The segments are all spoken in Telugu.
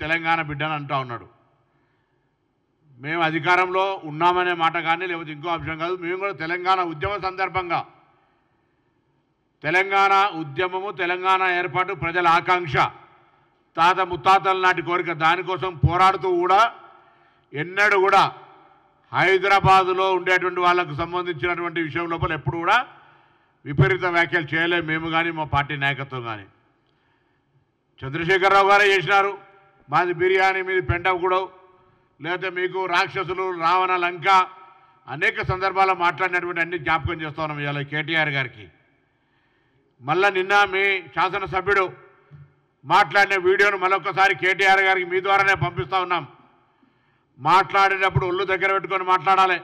తెలంగాణ బిడ్డని అంటా ఉన్నాడు మేము అధికారంలో ఉన్నామనే మాట కానీ లేకపోతే ఇంకో అంశం కాదు మేము కూడా తెలంగాణ ఉద్యమ సందర్భంగా తెలంగాణ ఉద్యమము తెలంగాణ ఏర్పాటు ప్రజల ఆకాంక్ష తాత ముత్తాతల నాటి కోరిక దానికోసం పోరాడుతూ కూడా ఎన్నడూ కూడా హైదరాబాదులో ఉండేటువంటి వాళ్ళకు సంబంధించినటువంటి విషయం లోపల ఎప్పుడు కూడా విపరీత వ్యాఖ్యలు చేయలేము మేము కానీ మా పార్టీ నాయకత్వం కానీ చంద్రశేఖరరావు గారే చేసినారు మాది బిర్యానీ మీది పెండవగూడవు లేకపోతే మీకు రాక్షసులు రావణ లంక అనేక సందర్భాల్లో మాట్లాడినటువంటి అన్ని జ్ఞాపకం చేస్తా ఉన్నాం ఇవాళ కేటీఆర్ గారికి మళ్ళా నిన్న మీ శాసనసభ్యుడు మాట్లాడిన వీడియోను మరొకసారి కేటీఆర్ గారికి మీ ద్వారానే పంపిస్తా ఉన్నాం మాట్లాడేటప్పుడు ఒళ్ళు దగ్గర పెట్టుకొని మాట్లాడాలి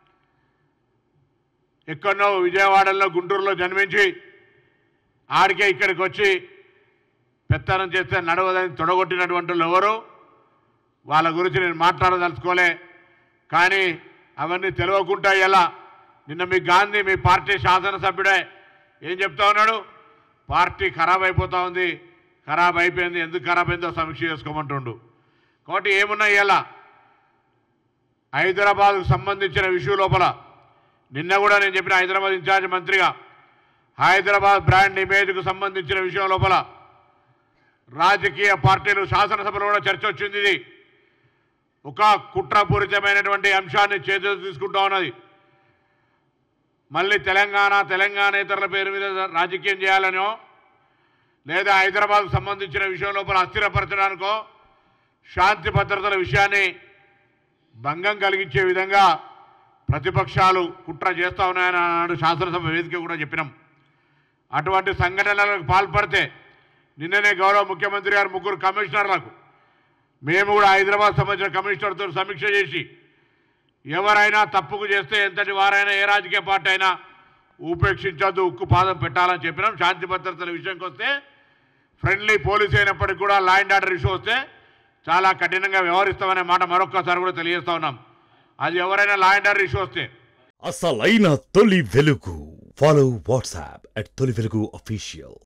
ఎక్కడనో విజయవాడలో గుంటూరులో జన్మించి ఆడికే ఇక్కడికి వచ్చి పెత్తనం చేస్తే నడవదని తొడగొట్టినటువంటి వాళ్ళు ఎవరు వాళ్ళ గురించి నేను మాట్లాడదలుచుకోలే కానీ అవన్నీ తెలియకుండా ఎలా నిన్న మీ గాంధీ మీ పార్టీ శాసనసభ్యుడే ఏం చెప్తా ఉన్నాడు పార్టీ ఖరాబ్ అయిపోతా ఉంది ఖరాబ్ అయిపోయింది ఎందుకు ఖరాబ్ అయిందో సమీక్ష చేసుకోమంటుండు కాబట్టి ఏమున్నాయి ఇలా హైదరాబాద్కు సంబంధించిన విషయం లోపల నిన్న కూడా నేను చెప్పిన హైదరాబాద్ ఇన్ఛార్జ్ మంత్రిగా హైదరాబాద్ బ్రాండ్ ఇమేజ్కు సంబంధించిన విషయం లోపల రాజకీయ పార్టీలు శాసనసభలో కూడా చర్చ వచ్చింది ఇది ఒక కుట్రపూరితమైనటువంటి అంశాన్ని చేతులు తీసుకుంటా ఉన్నది మళ్ళీ తెలంగాణ తెలంగాణేతరుల పేరు మీద రాజకీయం చేయాలనో లేదా హైదరాబాద్కు సంబంధించిన విషయం లోపల అస్థిరపరచడానికో శాంతి భద్రతల విషయాన్ని భంగం కలిగించే విధంగా ప్రతిపక్షాలు కుట్ర చేస్తూ ఉన్నాయని ఆనాడు శాసనసభ వేదిక కూడా చెప్పినాం అటువంటి సంఘటనలకు పాల్పడితే నిన్ననే గౌరవ ముఖ్యమంత్రి గారు ముగ్గురు కమిషనర్లకు మేము కూడా హైదరాబాద్ సంబంధించిన కమిషనర్తో సమీక్ష చేసి ఎవరైనా తప్పుకు చేస్తే ఎంతటి వారైనా ఏ రాజకీయ పార్టీ అయినా ఉపేక్షించొద్దు ఉక్కు పాదం పెట్టాలని చెప్పినాం శాంతి భద్రతల విషయంకి వస్తే ఫ్రెండ్లీ పోలీస్ అయినప్పటికీ కూడా లా అండ్ ఆర్డర్ ఇష్యూ వస్తే చాలా కఠినంగా వ్యవహరిస్తామనే మాట మరొక్కసారి కూడా తెలియజేస్తా ఉన్నాం అది ఎవరైనా లా అండ్ ఆర్డర్ ఇష్యూ వస్తే అసలైన తొలి వెలుగు ఫాలో వాట్సాప్ అట్ తొలి వెలుగు అఫీషియల్